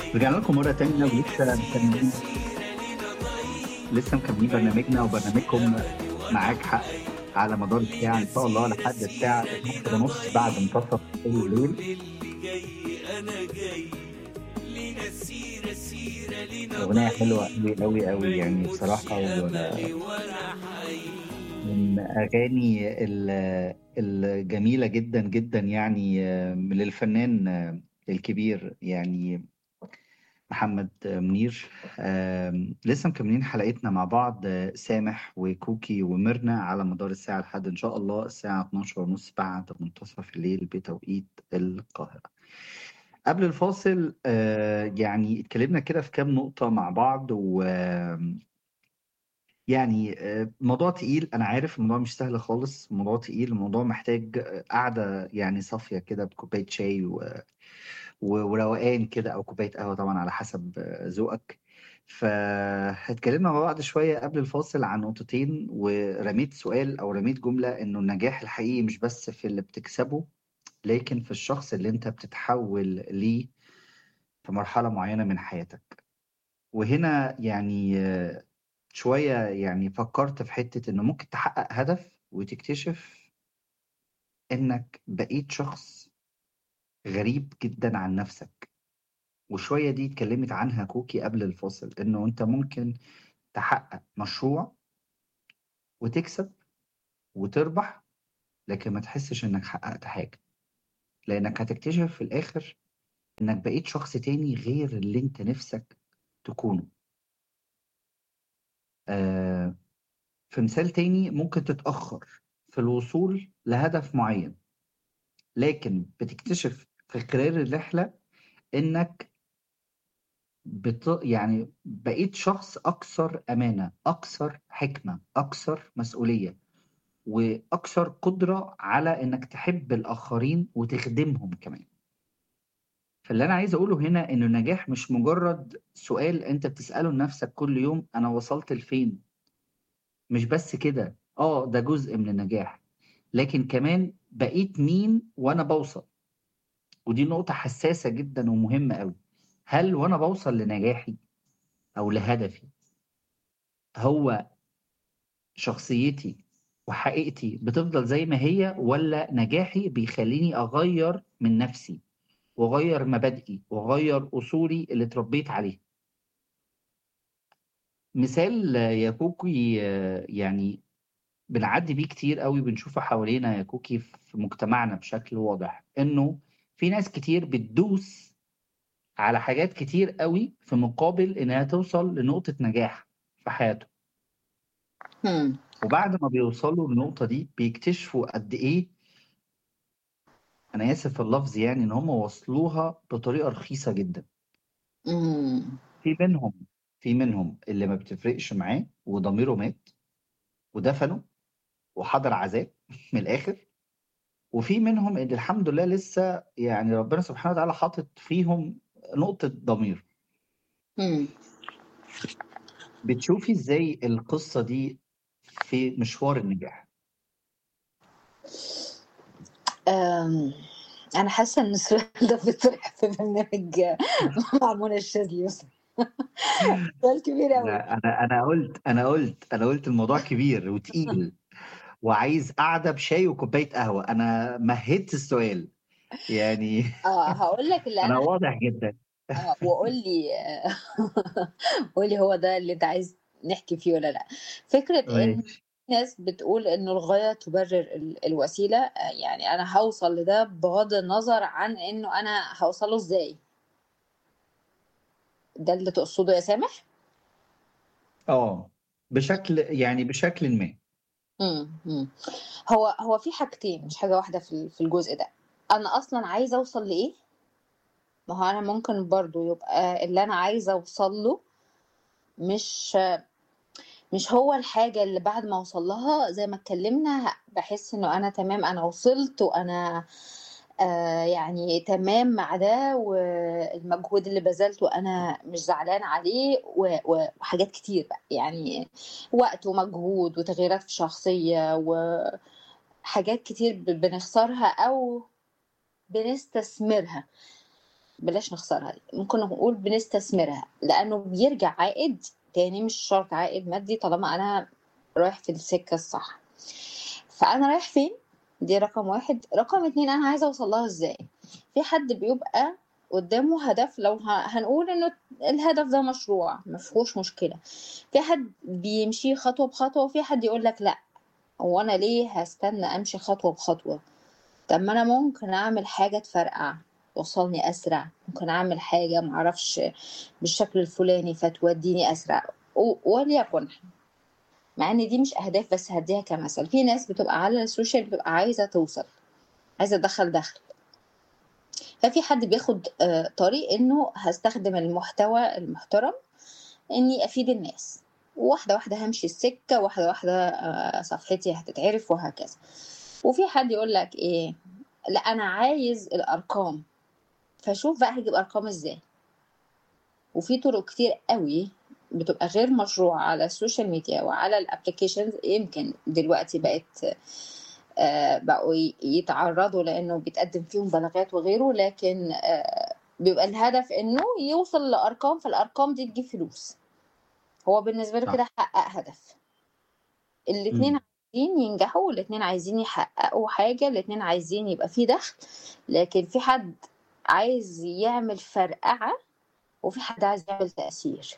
رجعنا لكم مرة تانية ولسه مكملين لسه مكملين برنامجنا وبرنامجكم معاك حق على مدار الساعة إن شاء الله لحد الساعة 12 ونص بعد منتصف الليل أغنية حلوة أوي أوي أوي يعني بصراحة و- من أغاني ال- الجميلة جدا جدا يعني آه، للفنان آه، الكبير يعني محمد منير آم، لسه مكملين حلقتنا مع بعض آه، سامح وكوكي وميرنا على مدار الساعة لحد إن شاء الله الساعة 12 ونص بعد منتصف الليل بتوقيت القاهرة قبل الفاصل آه، يعني اتكلمنا كده في كام نقطة مع بعض و يعني آه، موضوع تقيل أنا عارف الموضوع مش سهل خالص موضوع تقيل الموضوع محتاج آه، قعدة يعني صافية كده بكوباية شاي و... و- وروقان كده او كوبايه قهوه طبعا على حسب آه، ذوقك فاتكلمنا مع بعض شويه قبل الفاصل عن نقطتين ورميت سؤال او رميت جمله انه النجاح الحقيقي مش بس في اللي بتكسبه لكن في الشخص اللي انت بتتحول ليه في مرحله معينه من حياتك وهنا يعني آه، شويه يعني فكرت في حته انه ممكن تحقق هدف وتكتشف انك بقيت شخص غريب جدا عن نفسك وشوية دي اتكلمت عنها كوكي قبل الفاصل انه انت ممكن تحقق مشروع وتكسب وتربح لكن ما تحسش انك حققت حاجة لانك هتكتشف في الاخر انك بقيت شخص تاني غير اللي انت نفسك تكونه آه في مثال تاني ممكن تتأخر في الوصول لهدف معين لكن بتكتشف في خلال الرحلة انك بت... يعني بقيت شخص أكثر أمانة أكثر حكمة أكثر مسؤولية وأكثر قدرة على إنك تحب الآخرين وتخدمهم كمان فاللي أنا عايز أقوله هنا إنه النجاح مش مجرد سؤال أنت بتسأله لنفسك كل يوم أنا وصلت لفين مش بس كده آه ده جزء من النجاح لكن كمان بقيت مين وأنا بوصل ودي نقطة حساسة جدا ومهمة قوي هل وأنا بوصل لنجاحي أو لهدفي هو شخصيتي وحقيقتي بتفضل زي ما هي ولا نجاحي بيخليني أغير من نفسي وأغير مبادئي وأغير أصولي اللي اتربيت عليها مثال آه، يا كوكي آه، يعني بنعدي بيه كتير قوي بنشوفه حوالينا يا كوكي في مجتمعنا بشكل واضح إنه في ناس كتير بتدوس على حاجات كتير قوي في مقابل إنها توصل لنقطة نجاح في حياته هم. وبعد ما بيوصلوا للنقطة دي بيكتشفوا قد إيه أنا آسف في اللفظ يعني إن هم وصلوها بطريقة رخيصة جدا هم. في منهم في منهم اللي ما بتفرقش معاه وضميره مات ودفنه وحضر عزاء من الآخر وفي منهم اللي الحمد لله لسه يعني ربنا سبحانه وتعالى حاطط فيهم نقطة ضمير هم. بتشوفي إزاي القصة دي في مشوار النجاح أم، أنا حاسة إن السؤال ده بيطرح في برنامج مع منى الشاذلي بس سؤال كبير أوي لا أنا أنا قلت أنا قلت أنا قلت الموضوع كبير وتقيل وعايز قعدة بشاي وكوباية قهوة أنا مهدت السؤال يعني اه هقول لك اللي أنا أنا واضح جدا اه وقول لي قول لي هو ده اللي أنت عايز نحكي فيه ولا لا فكرة إن ماشي ناس بتقول إنه الغاية تبرر ال- الوسيلة آه، يعني أنا هوصل لده بغض النظر عن إنه أنا هوصله إزاي ده اللي تقصده يا سامح؟ اه بشكل يعني بشكل ما امم أمم. هو هو في حاجتين مش حاجة واحدة في ال- في الجزء ده انا اصلا عايزة اوصل لايه ما هو انا ممكن برضو يبقى اللي انا عايزة اوصل له مش مش هو الحاجة اللي بعد ما اوصل لها زي ما اتكلمنا بحس انه انا تمام انا وصلت وانا آه يعني تمام مع ده والمجهود اللي بذلته انا مش زعلان عليه و- و- وحاجات كتير بقى يعني وقت ومجهود وتغييرات في شخصية وحاجات كتير ب- بنخسرها او بنستثمرها بلاش نخسرها دي ممكن نقول بنستثمرها لانه بيرجع عائد تاني مش شرط عائد مادي طالما انا رايح في السكه الصح فانا رايح فين دي رقم واحد رقم اتنين انا عايزه اوصل لها ازاي في حد بيبقى قدامه هدف لو ه- هنقول انه الهدف ده مشروع مفيهوش مشكله في حد بيمشي خطوه بخطوه وفي حد يقول لك لا هو انا ليه هستنى امشي خطوه بخطوه طب ما انا ممكن اعمل حاجه تفرقع توصلني اسرع ممكن اعمل حاجه معرفش بالشكل الفلاني فتوديني اسرع و- وليكن مع ان دي مش اهداف بس هديها كمثل في ناس بتبقى على السوشيال بتبقى عايزه توصل عايزه تدخل دخل ففي حد بياخد آه، طريق انه هستخدم المحتوى المحترم اني افيد الناس واحده واحده همشي السكه واحده واحده آه، صفحتي هتتعرف وهكذا وفي حد يقول لك ايه لا انا عايز الارقام فشوف بقى هجيب ارقام ازاي وفي طرق كتير قوي بتبقى غير مشروعة على السوشيال ميديا وعلى الابلكيشنز يمكن دلوقتي بقت آه، بقوا ي- يتعرضوا لانه بيتقدم فيهم بلاغات وغيره لكن آه، بيبقى الهدف انه يوصل لارقام فالارقام دي تجيب فلوس هو بالنسبة له صح كده حقق هدف الاتنين مم. عايزين ينجحوا والاتنين عايزين يحققوا حاجة الاتنين عايزين يبقى في دخل لكن في حد عايز يعمل فرقعة وفي حد عايز يعمل تأثير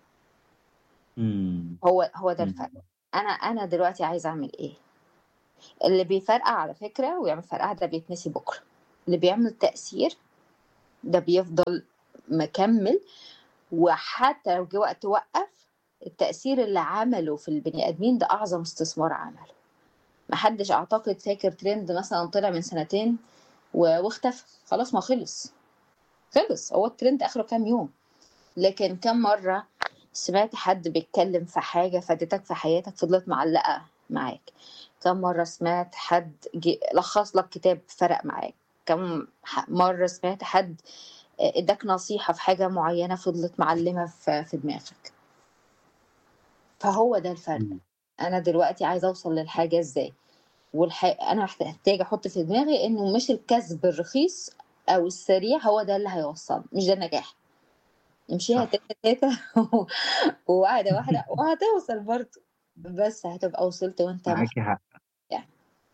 مم. هو هو ده مم. الفرق انا انا دلوقتي عايز اعمل ايه اللي بيفرقع على فكرة ويعمل فرقعة ده بيتنسي بكرة اللي بيعمل تأثير ده بيفضل مكمل وحتى لو جه وقت وقف التأثير اللي عمله في البني آدمين ده أعظم استثمار عمله محدش أعتقد فاكر ترند مثلا طلع من سنتين و- واختفى خلاص ما خلص خلص هو الترند آخره كام يوم لكن كم مرة سمعت حد بيتكلم في حاجة فادتك في حياتك فضلت معلقة معاك كم مرة سمعت حد جي- لخص لك كتاب فرق معاك كم ح- مرة سمعت حد اداك نصيحة في حاجة معينة فضلت معلمة في في دماغك فهو ده الفرق مم. انا دلوقتي عايزة اوصل للحاجة ازاي والح... انا محتاجة احط في دماغي انه مش الكسب الرخيص او السريع هو ده اللي هيوصل مش ده النجاح امشيها صح تاتا تاتا وواحدة واحدة وهتوصل برضه بس هتبقى وصلت وانت معاكي حق يعني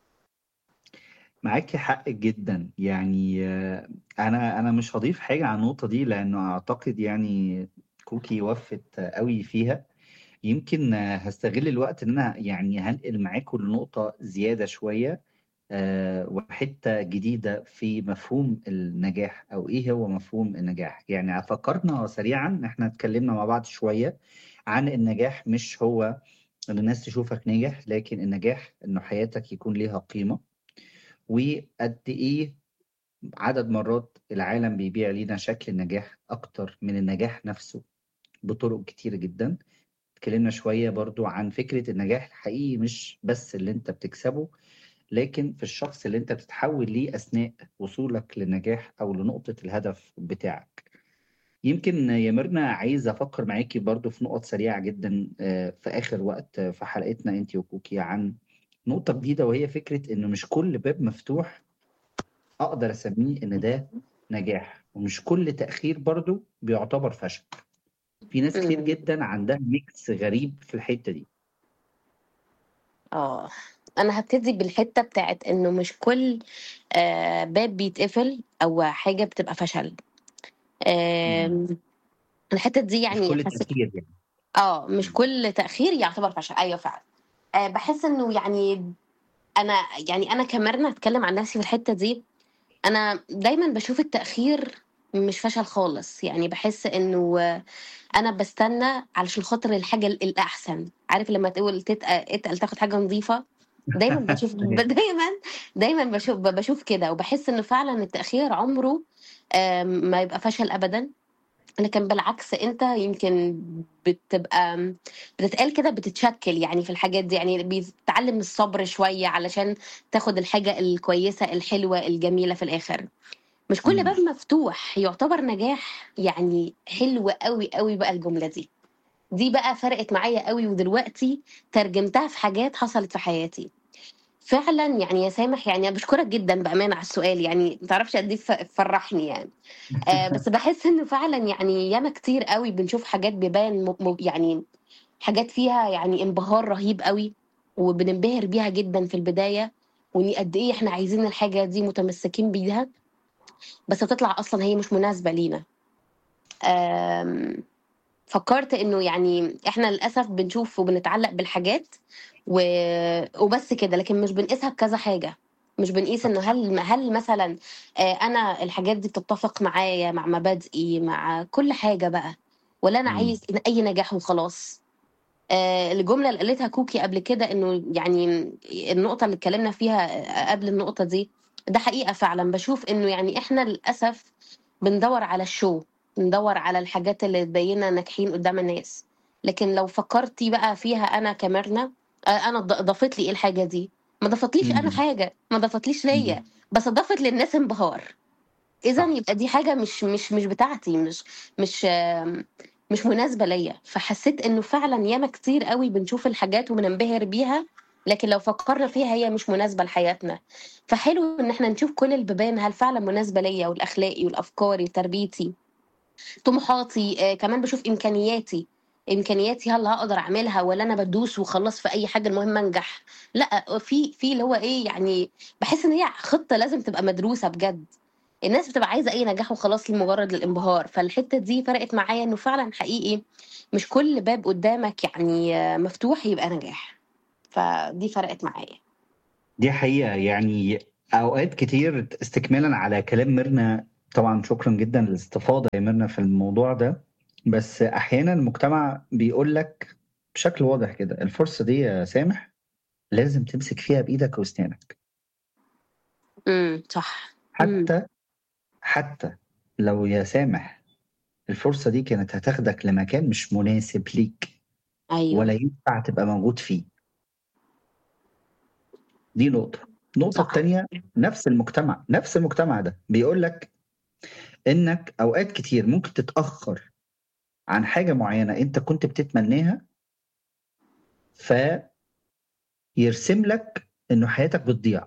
معاكي حق جدا يعني آه، انا انا مش هضيف حاجه على النقطه دي لانه اعتقد يعني كوكي وفت قوي فيها يمكن آه، هستغل الوقت ان انا يعني هنقل معاكم لنقطه زياده شويه آه، وحته جديده في مفهوم النجاح او ايه هو مفهوم النجاح يعني فكرنا سريعا احنا اتكلمنا مع بعض شويه عن النجاح مش هو ان الناس تشوفك ناجح لكن النجاح انه حياتك يكون ليها قيمه وقد ايه عدد مرات العالم بيبيع لينا شكل النجاح اكتر من النجاح نفسه بطرق كتيرة جدا اتكلمنا شوية برضو عن فكرة النجاح الحقيقي مش بس اللي انت بتكسبه لكن في الشخص اللي انت بتتحول ليه اثناء وصولك للنجاح او لنقطة الهدف بتاعك يمكن يا ميرنا عايز افكر معاكي برضو في نقط سريعة جدا آه، في اخر وقت آه، في حلقتنا انت وكوكي عن نقطة جديدة وهي فكرة انه مش كل باب مفتوح اقدر اسميه ان ده نجاح ومش كل تأخير برضو بيعتبر فشل في ناس كتير مم. جدا عندها ميكس غريب في الحتة دي اه انا هبتدي بالحته بتاعت انه مش كل آه باب بيتقفل او حاجه بتبقى فشل مم. آم، الحته دي مش يعني كل حسيت تأخير يعني اه مش مم. كل تاخير يعتبر فشل ايوه فعلا آه بحس انه يعني انا يعني انا كمرنا اتكلم عن نفسي في الحته دي انا دايما بشوف التاخير مش فشل خالص يعني بحس انه آه، انا بستنى علشان خاطر الحاجه ال- الاحسن عارف لما تقول تتقل, اتقل تاخد حاجه نظيفه دايما بشوف دايما دايما بشوف بشوف كده وبحس انه فعلا التاخير عمره آم، ما يبقى فشل ابدا لكن بالعكس انت يمكن بتبقى بتتقال كده بتتشكل يعني في الحاجات دي يعني بتتعلم الصبر شويه علشان تاخد الحاجه الكويسه الحلوه الجميله في الاخر مش كل باب مم. مفتوح يعتبر نجاح يعني حلو قوي قوي بقى الجمله دي دي بقى فرقت معايا قوي ودلوقتي ترجمتها في حاجات حصلت في حياتي فعلا يعني يا سامح يعني أنا بشكرك جدا بامانه على السؤال يعني ما تعرفش قد ايه ف- فرحني يعني آه بس بحس انه فعلا يعني ياما كتير قوي بنشوف حاجات بيبان م- م- يعني حاجات فيها يعني انبهار رهيب قوي وبننبهر بيها جدا في البدايه وان قد ايه احنا عايزين الحاجه دي متمسكين بيها بس بتطلع اصلا هي مش مناسبه لينا آم، فكرت انه يعني احنا للاسف بنشوف وبنتعلق بالحاجات و... وبس كده لكن مش بنقيسها بكذا حاجه مش بنقيس انه هل هل مثلا آه، انا الحاجات دي بتتفق معايا مع مبادئي مع كل حاجه بقى ولا انا مم. عايز اي نجاح وخلاص آه، الجمله اللي قالتها كوكي قبل كده انه يعني النقطه اللي اتكلمنا فيها قبل النقطه دي ده حقيقه فعلا بشوف انه يعني احنا للاسف بندور على الشو بندور على الحاجات اللي تبيننا ناجحين قدام الناس لكن لو فكرتي بقى فيها انا كمرنا آه، انا ض- ضافت لي ايه الحاجه دي ما ضافتليش انا مم. حاجه ما ضافتليش ليا مم. بس ضافت للناس انبهار اذا صح يبقى دي حاجه مش مش مش بتاعتي مش مش آم، مش مناسبه ليا فحسيت انه فعلا ياما كتير قوي بنشوف الحاجات وبننبهر بيها لكن لو فكرنا فيها هي مش مناسبه لحياتنا فحلو ان احنا نشوف كل البيبان هل فعلا مناسبه ليا والاخلاقي والافكاري وتربيتي طموحاتي آه كمان بشوف امكانياتي امكانياتي هل هقدر اعملها ولا انا بدوس وخلص في اي حاجه المهم انجح لا في في اللي هو ايه يعني بحس ان هي خطه لازم تبقى مدروسه بجد الناس بتبقى عايزه اي نجاح وخلاص لمجرد الانبهار فالحته دي فرقت معايا انه فعلا حقيقي مش كل باب قدامك يعني آه، مفتوح يبقى نجاح فدي فرقت معايا دي حقيقة يعني أوقات كتير استكمالا على كلام ميرنا طبعا شكرا جدا للاستفاضة يا ميرنا في الموضوع ده بس أحيانا المجتمع بيقول لك بشكل واضح كده الفرصة دي يا سامح لازم تمسك فيها بإيدك وأسنانك امم صح امم حتى حتى لو يا سامح الفرصة دي كانت هتاخدك لمكان مش مناسب ليك ايوه ولا ينفع تبقى موجود فيه دي نقطة النقطة صح التانية نفس المجتمع نفس المجتمع ده بيقول لك انك اوقات كتير ممكن تتأخر عن حاجة معينة انت كنت بتتمناها فيرسم لك انه حياتك بتضيع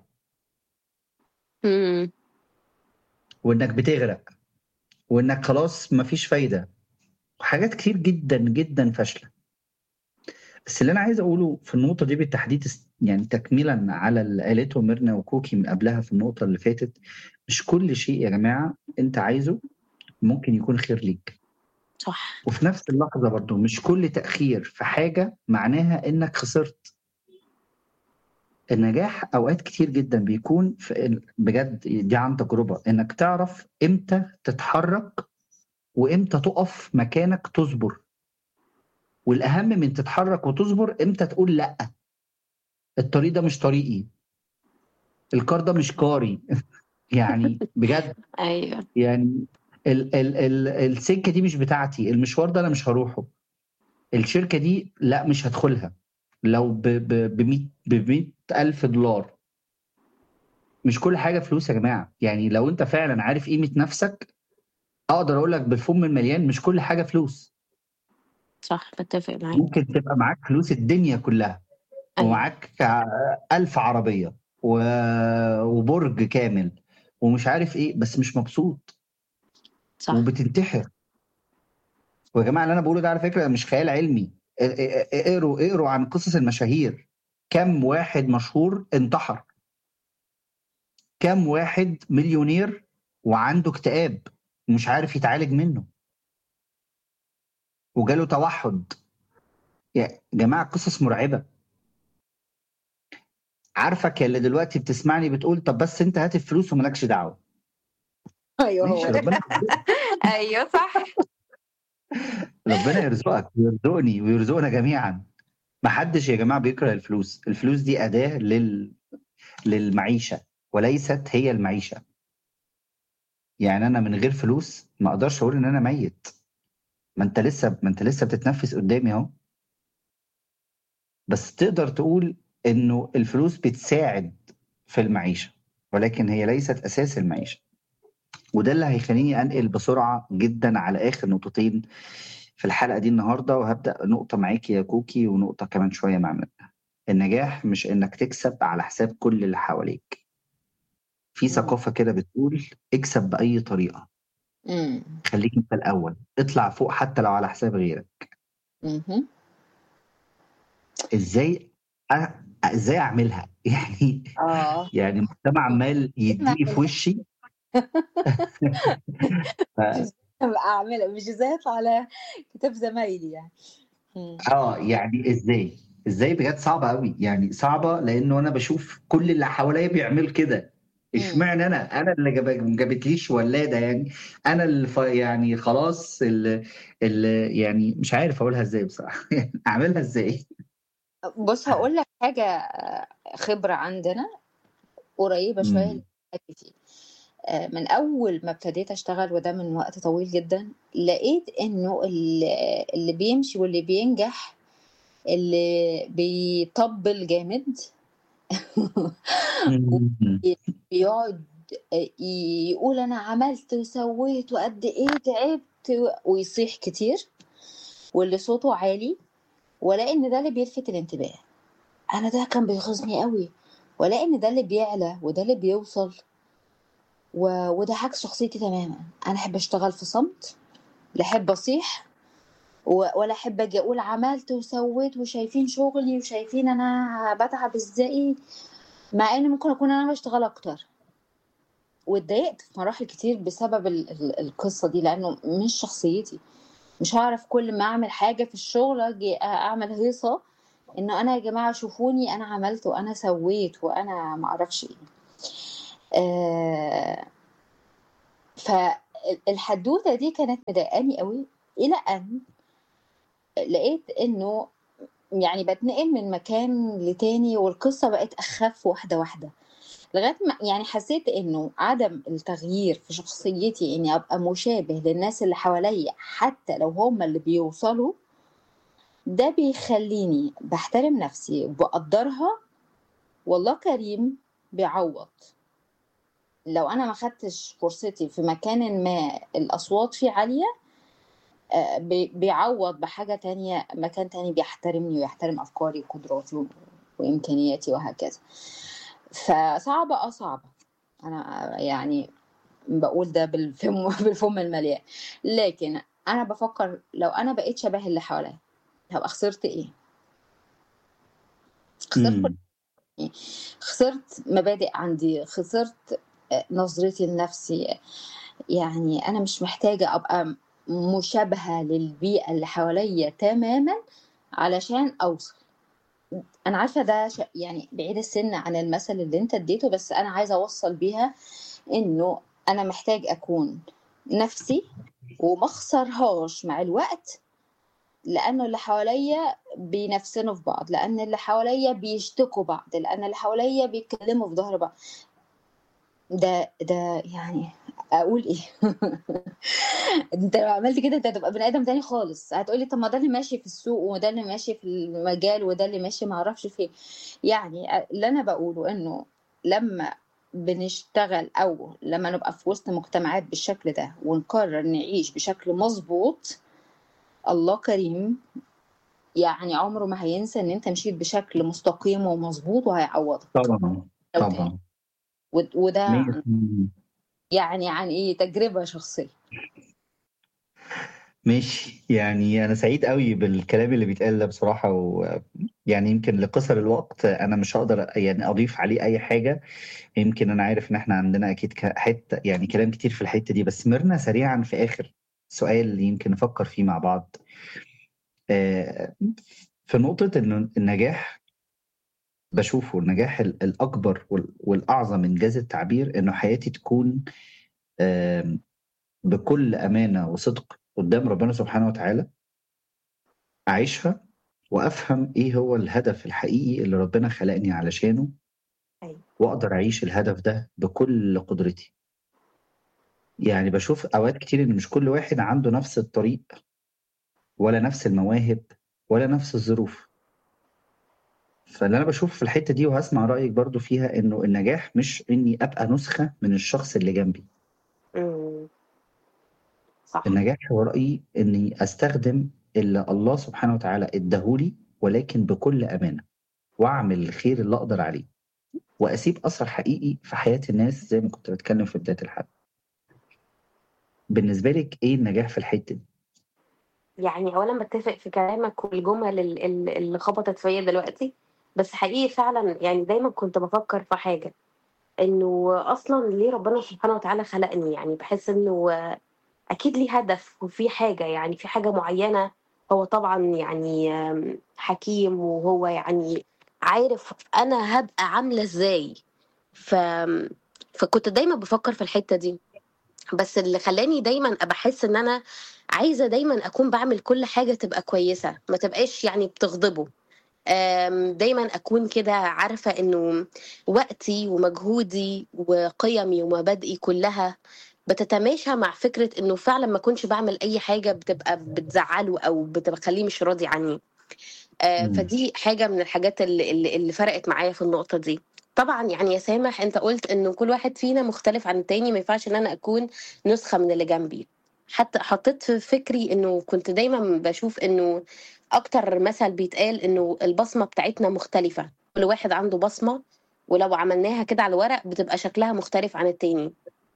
امم وانك بتغرق وانك خلاص مفيش فايدة وحاجات كتير جدا جدا فاشلة بس اللي انا عايز اقوله في النقطة دي بالتحديد است- يعني تكميلا على اللي قالته ميرنا وكوكي من قبلها في النقطة اللي فاتت مش كل شيء يا جماعة انت عايزه ممكن يكون خير ليك صح وفي نفس اللحظة برضو مش كل تأخير في حاجة معناها إنك خسرت النجاح أوقات كتير جدا بيكون في ال- بجد دي عن تجربة إنك تعرف إمتى تتحرك وإمتى تقف مكانك تصبر والأهم من تتحرك وتصبر إمتى تقول لأ الطريق ده مش طريقي الكار ده مش كاري يعني بجد ايوه يعني ال ال ال السكة دي مش بتاعتي المشوار ده أنا مش هروحه الشركة دي لا مش هدخلها لو ب ب ب 100 ب 100 ألف دولار مش كل حاجة فلوس يا جماعة يعني لو أنت فعلا عارف قيمة نفسك أقدر أقول لك بالفم المليان مش كل حاجة فلوس صح بتفق معاك ممكن تبقى معاك فلوس الدنيا كلها ايوه ومعاك ع- ألف عربية و... وبرج كامل ومش عارف إيه بس مش مبسوط صح وبتنتحر ويا جماعة اللي أنا بقوله ده على فكرة مش خيال علمي ا- ا- ا- اقروا اقروا عن قصص المشاهير كم واحد مشهور انتحر كم واحد مليونير وعنده اكتئاب ومش عارف يتعالج منه وجاله توحد يا جماعة قصص مرعبة عارفك يا اللي دلوقتي بتسمعني بتقول طب بس انت هات الفلوس ومالكش دعوة ايوه ماشي هو ده ربنا ايوه صح ربنا يرزقك ويرزقني ويرزقنا جميعا محدش يا جماعة بيكره الفلوس الفلوس دي أداة لل... للمعيشة وليست هي المعيشة يعني أنا من غير فلوس ما أقدرش أقول إن أنا ميت ما أنت لسه ما أنت لسه بتتنفس قدامي أهو بس تقدر تقول إنه الفلوس بتساعد في المعيشة ولكن هي ليست أساس المعيشة وده اللي هيخليني أنقل بسرعة جدا على آخر نقطتين في الحلقة دي النهاردة وهبدأ نقطة معاكي يا كوكي ونقطة كمان شوية مع منى النجاح مش إنك تكسب على حساب كل اللي حواليك في إمم. ثقافة كده بتقول اكسب بأي طريقة إمم. خليك أنت الأول اطلع فوق حتى لو على حساب غيرك اهم. إزاي أ إزاي أعملها؟ يعني آه. يعني المجتمع عمّال يدّيني في وشّي ف أعملها مش إزاي أطلع على كتاب زمايلي يعني. إمم. آه، يعني إزاي؟ إزاي بجد صعبة أوي، يعني صعبة لإنه أنا باشوف كل اللي حواليّا بيعملوا كده، إمم. اشمعنى أنا؟ أنا اللي جاب ما جابتليش ولادة يعني، أنا اللي ف يعني خلاص ال ال يعني مش عارف أقولها إزاي بصراحة يعني أعملها إزاي؟ أ بُص هاقول لك حاجة خبرة عندنا قريبة شوية إمم. اللي بتحكي فيه. آآ من أول ما ابتديت أشتغل وده من وقت طويل جدًا، لقيت إنه ال اللي بيمشي واللي بينجح اللي بيطبّل جامد إمم. وبي بيقعد آآ يقول أنا عملت وسويت وقد إيه تعبت ويصيح كتير، واللي صوته عالي، والاقي إن ده اللي بيلفت الانتباه. أنا ده كان بيغيظني أوي، والاقي إن ده اللي بيعلى وده اللي بيوصل و وده عكس شخصيتي تمامًا، أنا أحب أشتغل في صمت، لا أحب أصيح و ولا أحب آجي أقول عملت وسويت وشايفين شغلي وشايفين أنا باتعب إزاي، مع إن ممكن أكون أنا باشتغل أكتر. واتضايقت في مراحل كتير بسبب ال ال القصة دي، لإنه مش شخصيتي، مش هاعرف كل ما أعمل حاجة في الشغل آجي أ أعمل هيصة إنه أنا يا جماعة شوفوني أنا عملت وأنا سويت وأنا ما أعرفش إيه. آآ ف ال الحدوتة دي كانت مضايقاني أوي، إلى أن لقيت إنه يعني باتنقل من مكان لتاني والقصة بقت أخَف واحدة، واحدة، لغاية ما يعني حسيت إنه عدم التغيير في شخصيتي إني أبقى مشابه للناس اللي حواليّا حتى لو هم اللي بيوصلوا، ده بيخلّيني باحترم نفسي وباقدّرها والله كريم بيعوّض. لو أنا ما خدتش فرصتي في مكانٍ ما الأصوات فيه عالية، آآ بي بيعوّض بحاجة تانية مكان تاني بيحترمني ويحترم أفكاري وقدراتي و وإمكانياتي وهكذا. فصعبة آه صعبة، أنا يعني باقول ده بالفم بالفم المليان، لكن أنا بافكّر لو أنا بقيت شبه اللي حواليّا، هابقى خسرت إيه؟ خسرت كل إمم. إيه، خسرت مبادئ عندي، خسرت آآ نظرتي لنفسي، يعني أنا مش محتاجة أبقى مشابهة للبيئة اللي حواليّا تمامًا علشان أوصل. أنا عارفة ده ش يعني بعيد السِن عن المثل اللي أنت ادّيته، بس أنا عايزة أوصّل بيها إنه أنا محتاج أكون نفسي وما أخسرهاش مع الوقت، لإنه اللي حواليّا بينافسنوا في بعض، لإن اللي حواليّا بيشتكوا بعض، لإن اللي حواليّا بيتكلموا في ضهر بعض. ده ده يعني أقول إيه؟ أنت لو عملت كده أنت هتبقى بني آدم تاني خالص، هتقول لي طب ما ده اللي ماشي في السوق وده اللي ماشي في المجال وده اللي ماشي ما أعرفش فين. يعني أ اللي أنا باقوله إنه لمّا بنشتغل أو لمّا نبقى في وسط مجتمعات بالشكل ده ونقرر نعيش بشكل مضبوط، الله كريم يعني عمره ما هينسى إن أنت مشيت بشكل مستقيم ومضبوط وهيعوّضك. طبعًا، لو تاني. طبعًا. ود وده مِيّة عن في المِيّة. يعني عن إيه، تجربة شخصية. ماشي، يعني أنا سعيد أوي بالكلام اللي بيتقال ده بصراحة، ويعني يمكن لقِصَر الوقت أنا مش هاقدر يعني أضيف عليه أي حاجة، يمكن أنا عارف إن إحنا عندنا أكيد ك حتّة يعني كلام كتير في الحتّة دي، بس ميرنا سريعًا في آخر سؤال يمكن نفكّر فيه مع بعض. آآ في نقطة إنه النجاح باشوفه النجاح ال الأكبر وال والأعظم إنجاز التعبير إنه حياتي تكون آمم بكل أمانة وصدق قدّام ربنا سبحانه وتعالى. أعيشها وأفهم إيه هو الهدف الحقيقي اللي ربنا خلقني علشانه. أيوه. وأقدر أعيش الهدف ده بكل قدرتي. يعني باشوف أوقات كتير إن مش كل واحد عنده نفس الطريق ولا نفس المواهب ولا نفس الظروف. فاللي أنا باشوفه في الحتّة دي وهاسمع رأيِك برضه فيها، إنه النجاح مش إني أبقى نسخة من الشخص اللي جنبي. إمم. صح. النجاح هو رأيي إني أستخدم اللي الله سبحانه وتعالى ادّاه لي ولكن بكل أمانة. واعمل الخير اللي اقدر عليه واسيب اثر حقيقي في حياه الناس زي ما كنت بتكلم في بدايه الحلقه بالنسبه لك ايه النجاح في الحته دي يعني اولا بتفق في كلامك والجمل ال- ال- اللي خبطت فيا دلوقتي بس حقيقي فعلا يعني دايما كنت بفكر في حاجه انه اصلا ليه ربنا سبحانه وتعالى خلقني يعني بحس انه اكيد ليه هدف وفي حاجه يعني في حاجه معينه هو طبعا يعني آم، حكيم وهو يعني عارف انا هبقى عامله ازاي ف فكنت دايما بفكر في الحته دي بس اللي خلاني دايما ابقى احس ان انا عايزه دايما اكون بعمل كل حاجه تبقى كويسه ما تبقاش يعني بتغضبه آم، دايما اكون كده عارفه انه وقتي ومجهودي وقيمي ومبادئي كلها بتتماشى مع فكره انه فعلا ما اكونش بعمل اي حاجه بتبقى بتزعله او بتخليه مش راضي عني آه، مم. فدي حاجه من الحاجات اللي, اللي اللي فرقت معايا في النقطه دي طبعا يعني يا سامح انت قلت انه كل واحد فينا مختلف عن التاني ما ينفعش ان انا اكون نسخه من اللي جنبي حتى حطيت في فكري انه كنت دايما بشوف انه اكتر مثل بيتقال انه البصمه بتاعتنا مختلفه كل واحد عنده بصمه ولو عملناها كده على الورق بتبقى شكلها مختلف عن التاني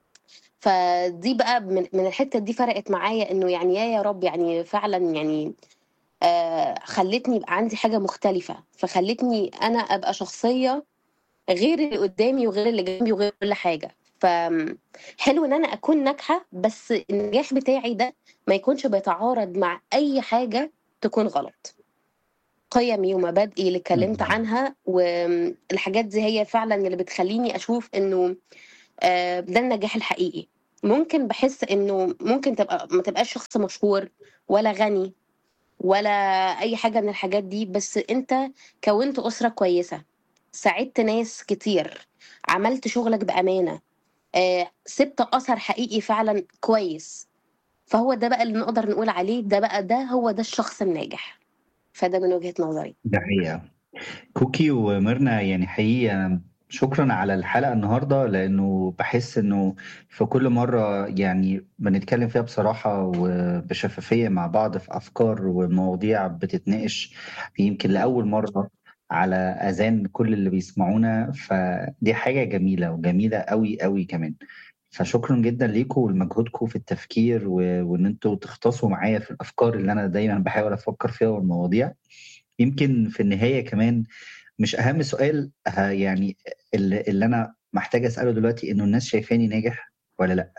فدي بقى من, من الحته دي فرقت معايا انه يعني يا يا رب يعني فعلا يعني آه خلتني يبقى عندي حاجه مختلفه فخلتني انا ابقى شخصيه غير اللي قدامي وغير اللي جنبي وغير كل حاجه فحلو ان انا اكون ناجحه بس النجاح بتاعي ده ما يكونش بيتعارض مع اي حاجه تكون غلط قيمي ومبادئي اللي اتكلمت مم. عنها والحاجات دي هي فعلا اللي بتخليني اشوف انه آه، ده النجاح الحقيقي ممكن بحس انه ممكن تبقى ما تبقاش شخص مشهور ولا غني ولا اي حاجه من الحاجات دي بس انت كونت اسره كويسه ساعدت ناس كتير عملت شغلك بامانه آه، سبت اثر حقيقي فعلا كويس فهو ده بقى اللي نقدر نقول عليه ده بقى ده هو ده الشخص الناجح فده من وجهة نظري ده حقيقة كوكي وميرنا يعني حقيقي أنا شكرا على الحلقة النهاردة لأنه بحس إنه في كل مرة يعني بنتكلم فيها بصراحة وبشفافية مع بعض في أفكار ومواضيع بتتناقش يمكن لأول مرة على أذان كل اللي بيسمعونا فدي حاجة جميلة وجميلة قوي قوي كمان فشكرا جدا ليكم ولمجهودكم في التفكير و... وإن أنتوا تختصوا معايا في الأفكار اللي أنا دايما بحاول أفكر فيها والمواضيع يمكن في النهاية كمان مش أهم سؤال ه- يعني اللي, اللي أنا محتاج أسأله دلوقتي إنه الناس شايفاني ناجح ولا لأ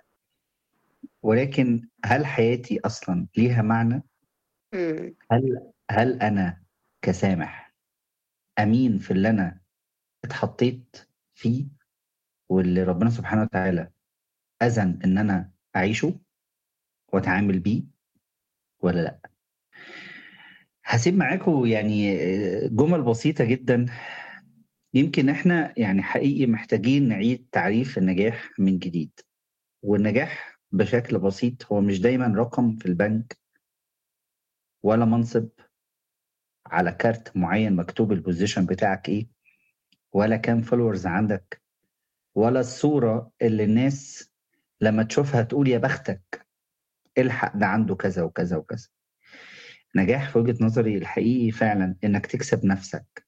ولكن هل حياتي أصلا ليها معنى مم. هل هل أنا كسامح أمين في اللي أنا اتحطيت فيه واللي ربنا سبحانه وتعالى أذن إن أنا أعيشه وأتعامل بيه ولا لأ هسيب معاكم يعني جمل بسيطة جدا يمكن احنا يعني حقيقي محتاجين نعيد تعريف النجاح من جديد والنجاح بشكل بسيط هو مش دايما رقم في البنك ولا منصب على كارت معين مكتوب البوزيشن بتاعك ايه ولا كام فولورز عندك ولا الصورة اللي الناس لما تشوفها تقول يا بختك الحق ده عنده كذا وكذا وكذا نجاح في وجهة نظري الحقيقي فعلا انك تكسب نفسك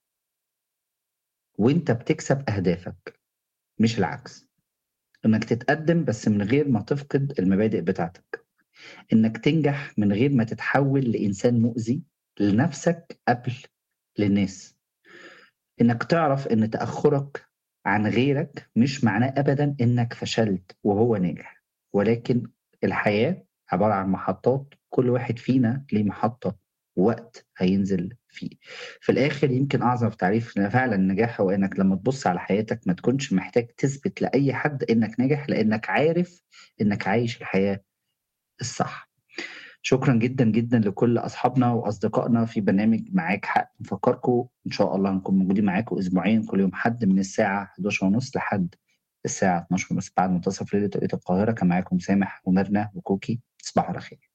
وانت بتكسب اهدافك مش العكس انك تتقدم بس من غير ما تفقد المبادئ بتاعتك انك تنجح من غير ما تتحول لانسان مؤذي لنفسك قبل للناس انك تعرف ان تاخرك عن غيرك مش معناه ابدا انك فشلت وهو ناجح ولكن الحياه عباره عن محطات كل واحد فينا ليه محطه وقت هينزل فيه في الاخر يمكن اعظم تعريف فعلا النجاح هو انك لما تبص على حياتك ما تكونش محتاج تثبت لاي حد انك ناجح لانك عارف انك عايش الحياه الصح شكرا جدا جدا لكل اصحابنا واصدقائنا في برنامج معاك حق نفكركم ان شاء الله هنكون موجودين معاكم اسبوعيا كل يوم حد من الساعه 11:30 لحد الساعه 12:30 بعد منتصف ليله توقيت القاهره كان معاكم سامح ومرنا وكوكي تصبحوا على خير